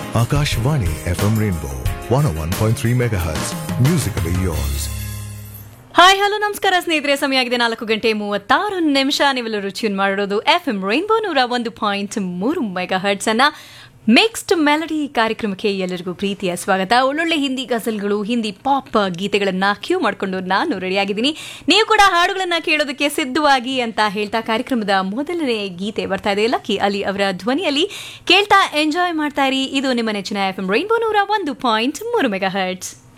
Akashvani FM Rainbow 101.3 MHz. Musically yours. Hi hello ನಮಸ್ಕಾರ ಸ್ನೇಹಿತರೆ ಸಮಯ ಆಗಿದೆ ನಾಲ್ಕು ಗಂಟೆ ಮೂವತ್ತಾರು ನಿಮಿಷ ನೀವೆಲ್ಲರೂ ಟ್ಯೂನ್ ಮಾಡಿರೋದು ಎಫ್ ಎಂ ರೈನ್ಬೋ ನೂರ ಒಂದು ಪಾಯಿಂಟ್ ಮೂರು ಮೆಗಾ ಹರ್ಟ್ಸ್ ಅನ್ನ ಮಿಕ್ಸ್ಡ್ ಮೆಲಡಿ ಕಾರ್ಯಕ್ರಮಕ್ಕೆ ಎಲ್ಲರಿಗೂ ಪ್ರೀತಿಯ ಸ್ವಾಗತ ಒಳ್ಳೊಳ್ಳೆ ಹಿಂದಿ ಗಜಲ್ಗಳು ಹಿಂದಿ ಪಾಪ್ ಗೀತೆಗಳನ್ನ ಕ್ಯೂ ಮಾಡಿಕೊಂಡು ನಾನು ರೆಡಿಯಾಗಿದ್ದೀನಿ ನೀವು ಕೂಡ ಹಾಡುಗಳನ್ನ ಕೇಳೋದಕ್ಕೆ ಸಿದ್ಧವಾಗಿ ಅಂತ ಹೇಳ್ತಾ ಕಾರ್ಯಕ್ರಮದ ಮೊದಲನೇ ಗೀತೆ ಬರ್ತಾ ಇದೆ ಲಕ್ಕಿ ಅಲಿ ಅವರ ಧ್ವನಿಯಲ್ಲಿ ಕೇಳ್ತಾ ಎಂಜಾಯ್ ಮಾಡ್ತಾ ಇರಿ ಇದು ನಿಮ್ಮ ನೆಚ್ಚಿನ ಎಫ್ ಎಂ ರೈನ್ಬೋ ನೂರ ಒಂದು ಪಾಯಿಂಟ್ ಮೂರು ಮೆಗಾ ಹರ್ಟ್ಸ್